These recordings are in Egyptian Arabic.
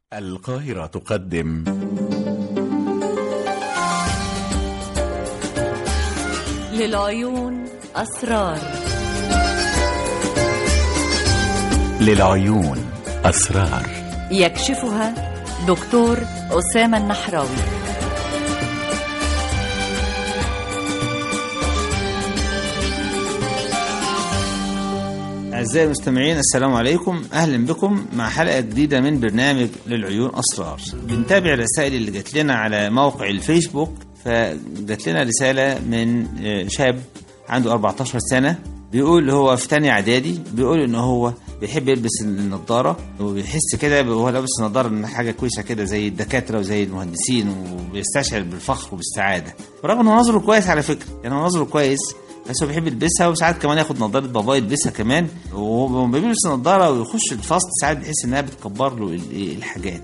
القاهرة تقدم للعيون أسرار للعيون أسرار يكشفها دكتور أسامة النحراوي أعزائي المستمعين السلام عليكم أهلا بكم مع حلقة جديدة من برنامج للعيون أسرار بنتابع الرسائل اللي جات لنا على موقع الفيسبوك فجات لنا رسالة من آه، شاب عنده 14 سنة بيقول هو في تانية إعدادي بيقول إن هو بيحب يلبس النضارة وبيحس كده وهو لابس النضارة إن حاجة كويسة كده زي الدكاترة وزي المهندسين وبيستشعر بالفخر وبالسعادة برغم إن هو نظره كويس على فكرة يعني هو نظره كويس بس هو بيحب يلبسها وساعات كمان ياخد نظاره باباه يلبسها كمان وهو بيلبس النضاره ويخش الفصل ساعات بيحس انها بتكبر له ال- إيه الحاجات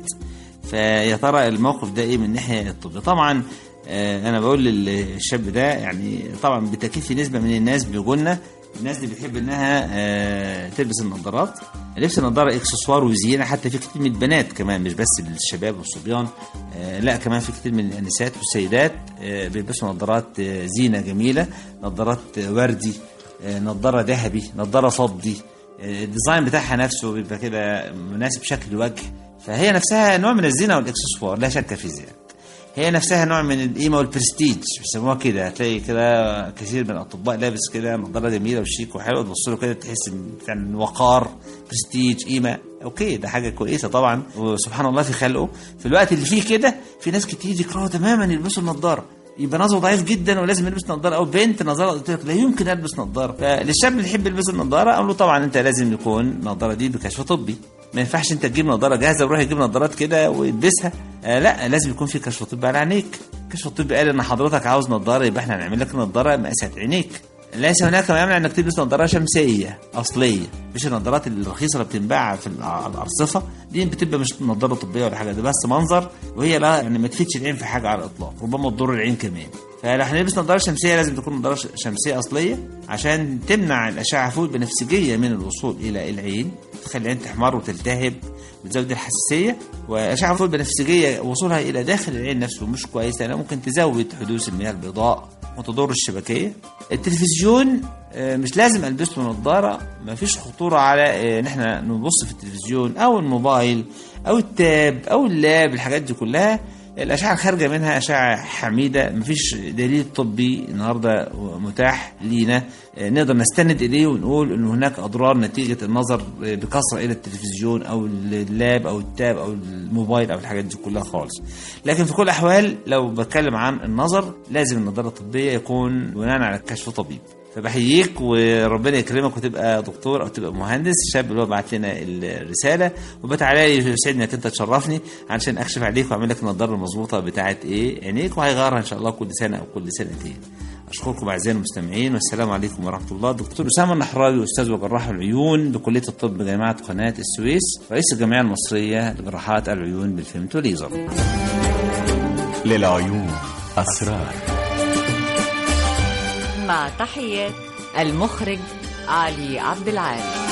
فيا ترى الموقف ده ايه من الناحيه الطبيه طبعا آه، انا بقول للشاب ده يعني طبعا بالتاكيد في نسبه من الناس بيقولنا الناس اللي بتحب انها آه، تلبس النظارات لبس النظاره اكسسوار وزينه حتى في كتير من البنات كمان مش بس الشباب والصبيان آه، لا كمان في كتير من النسات والسيدات آه، بيلبسوا نظارات آه، زينه جميله نظارات آه، وردي آه، نظاره ذهبي نظاره فضي آه، الديزاين بتاعها نفسه بيبقى كده مناسب شكل الوجه فهي نفسها نوع من الزينه والاكسسوار لا شك في ذلك هي نفسها نوع من القيمه والبرستيج بيسموها كده هتلاقي كده كثير من الاطباء لابس كده نظاره جميله وشيك وحلوه تبص له كده تحس ان فعلا وقار برستيج قيمه اوكي ده حاجه كويسه طبعا وسبحان الله في خلقه في الوقت اللي فيه كده في ناس كتير يكرهوا تماما يلبسوا النضاره يبقى نظره ضعيف جدا ولازم يلبس نظاره او بنت نظاره قلت لك لا يمكن البس نظاره فللشاب اللي يحب يلبس النظاره اقول له طبعا انت لازم يكون النظاره دي بكشف طبي ما ينفعش انت تجيب نظاره جاهزه وروح يجيب نظارات كده ويلبسها آه لا لازم يكون في كشف طبي على عينيك كشف الطبي قال ان حضرتك عاوز نظاره يبقى احنا هنعمل لك نظاره مقاسات عينيك ليس هناك ما يمنع انك تلبس نظاره شمسيه اصليه مش النظارات الرخيصه اللي بتنباع في الع- على الارصفه دي بتبقى مش نظاره طبيه ولا حاجه ده بس منظر وهي لا يعني ما تفيدش العين في حاجه على الاطلاق ربما تضر العين كمان فلو هنلبس نظاره شمسيه لازم تكون نظاره ش- شمسيه اصليه عشان تمنع الاشعه فوق البنفسجيه من الوصول الى العين تخلي العين تحمر وتلتهب بتزود الحساسيه واشعه فوق البنفسجيه وصولها الى داخل العين نفسه مش كويس لانها ممكن تزود حدوث المياه البيضاء وتضر الشبكيه التلفزيون آه، مش لازم البس له نظاره مفيش خطوره على آه، ان احنا نبص في التلفزيون او الموبايل او التاب او اللاب الحاجات دي كلها الاشعه الخارجه منها اشعه حميده مفيش دليل طبي النهارده متاح لينا آه، نقدر نستند اليه ونقول ان هناك اضرار نتيجه النظر آه، بكثره الى التلفزيون او اللاب او التاب او الموبايل او الحاجات دي كلها خالص لكن في كل الاحوال لو بتكلم عن النظر لازم النظاره الطبيه يكون بناء على كشف طبيب فبحييك وربنا يكرمك وتبقى دكتور او تبقى مهندس الشاب اللي هو بعت لنا الرساله وبتعالى لي يسعدني انك انت تشرفني علشان اكشف عليك واعمل لك النضاره المظبوطه بتاعت ايه عينيك وهيغيرها ان شاء الله كل سنه او كل سنتين اشكركم اعزائي المستمعين والسلام عليكم ورحمه الله دكتور اسامه النحراوي استاذ وجراح العيون بكليه الطب بجامعه قناه السويس رئيس الجمعيه المصريه لجراحات العيون بالفيمتو ليزر للعيون أسرار مع تحيات المخرج علي عبد العال